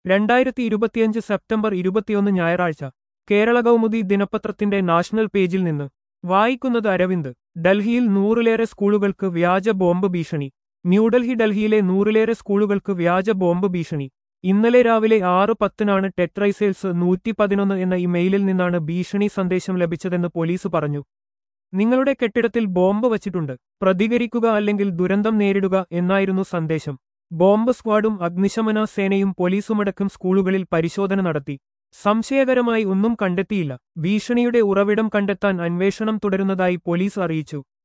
രണ്ടായിരത്തി ഇരുപത്തിയഞ്ച് സെപ്റ്റംബർ ഇരുപത്തിയൊന്ന് ഞായറാഴ്ച കേരള കൗമുദി ദിനപത്രത്തിന്റെ നാഷണൽ പേജിൽ നിന്ന് വായിക്കുന്നത് അരവിന്ദ് ഡൽഹിയിൽ നൂറിലേറെ സ്കൂളുകൾക്ക് വ്യാജ ബോംബ് ഭീഷണി ന്യൂഡൽഹി ഡൽഹിയിലെ നൂറിലേറെ സ്കൂളുകൾക്ക് വ്യാജ ബോംബ് ഭീഷണി ഇന്നലെ രാവിലെ ആറ് പത്തിനാണ് ടെട്രൈസേൽസ് നൂറ്റി പതിനൊന്ന് എന്ന ഇമെയിലിൽ നിന്നാണ് ഭീഷണി സന്ദേശം ലഭിച്ചതെന്ന് പോലീസ് പറഞ്ഞു നിങ്ങളുടെ കെട്ടിടത്തിൽ ബോംബ് വച്ചിട്ടുണ്ട് പ്രതികരിക്കുക അല്ലെങ്കിൽ ദുരന്തം നേരിടുക എന്നായിരുന്നു സന്ദേശം ബോംബ് സ്ക്വാഡും അഗ്നിശമന സേനയും പോലീസുമടക്കം സ്കൂളുകളിൽ പരിശോധന നടത്തി സംശയകരമായി ഒന്നും കണ്ടെത്തിയില്ല ഭീഷണിയുടെ ഉറവിടം കണ്ടെത്താൻ അന്വേഷണം തുടരുന്നതായി പോലീസ് അറിയിച്ചു